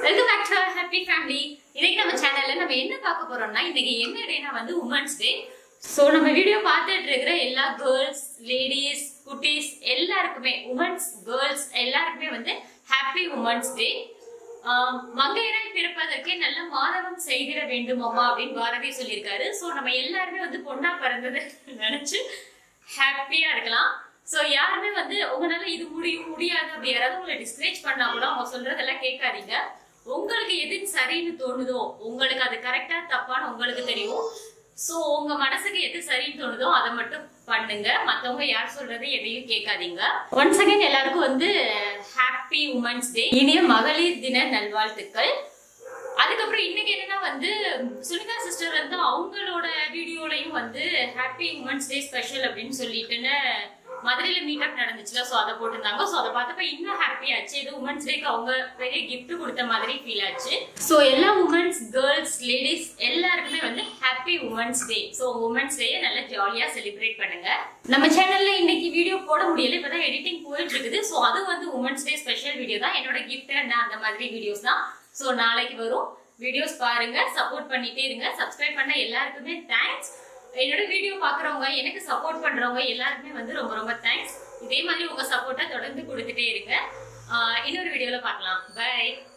welcome back to happy family இன்னைக்கு நம்ம சேனல்ல நம்ம என்ன பார்க்க போறோம்னா இன்னைக்கு என்ன டேனா வந்து உமன்ஸ் டே ஸோ நம்ம வீடியோ பார்த்துட்டு இருக்கிற எல்லா கேர்ள்ஸ் லேடிஸ் குட்டீஸ் எல்லாருக்குமே உமன்ஸ் கேர்ள்ஸ் எல்லாருக்குமே வந்து ஹாப்பி உமன்ஸ் டே மங்கையராய் பிறப்பதற்கே நல்ல மாதவம் செய்திட வேண்டும் அம்மா அப்படின்னு பாரதி சொல்லியிருக்காரு ஸோ நம்ம எல்லாருமே வந்து பொண்ணா பிறந்தது நினைச்சு ஹாப்பியா இருக்கலாம் ஸோ யாருமே வந்து உங்களால இது முடியும் முடியாது அப்படி யாராவது உங்களை டிஸ்கரேஜ் பண்ணா கூட அவங்க சொல்றதெல்லாம் கேட்காதீங்க உங்களுக்கு எது சரின்னு தோணுதோ உங்களுக்கு அது கரெக்டா தப்பான்னு உங்களுக்கு தெரியும் ஸோ உங்க மனசுக்கு எது சரின்னு தோணுதோ அதை மட்டும் பண்ணுங்க மத்தவங்க யார் சொல்றது எதையும் கேட்காதீங்க ஒன்ஸ் அகைன் எல்லாருக்கும் வந்து ஹாப்பி உமன்ஸ் டே இனிய மகளிர் தின நல்வாழ்த்துக்கள் அதுக்கப்புறம் இன்னைக்கு என்னன்னா வந்து சுனிதா சிஸ்டர் வந்து அவங்களோட வீடியோலையும் வந்து ஹாப்பி உமன்ஸ் டே ஸ்பெஷல் அப்படின்னு சொல்லிட்டுன்னு மதுரையில மீட் அப் நடந்துச்சுல சோ அதை போட்டிருந்தாங்க சோ அதை பார்த்தப்ப இன்னும் ஹாப்பி ஆச்சு இது உமன்ஸ் டேக்கு அவங்க பெரிய gift கொடுத்த மாதிரி ஃபீல் ஆச்சு சோ எல்லா உமன்ஸ் கேர்ள்ஸ் லேடிஸ் எல்லாருக்குமே வந்து happy women's day so women's டேயை நல்லா ஜாலியா செலிப்ரேட் பண்ணுங்க நம்ம சேனல்ல இன்னைக்கு வீடியோ போட முடியல இப்பதான் எடிட்டிங் போயிட்டு இருக்குது சோ அது வந்து உமன்ஸ் டே ஸ்பெஷல் வீடியோ தான் என்னோட கிஃப்ட் அண்ட் அந்த மாதிரி வீடியோஸ் தான் சோ நாளைக்கு வரும் வீடியோஸ் பாருங்க சப்போர்ட் பண்ணிட்டே இருங்க சப்ஸ்கிரைப் பண்ண எல்லாருக்குமே தேங்க்ஸ் என்னோட வீடியோ பாக்குறவங்க எனக்கு சப்போர்ட் பண்றவங்க எல்லாருக்குமே வந்து ரொம்ப ரொம்ப தேங்க்ஸ் இதே மாதிரி உங்க சப்போர்ட்டை தொடர்ந்து கொடுத்துட்டே இருங்க ஆஹ் இன்னொரு வீடியோல பார்க்கலாம் பை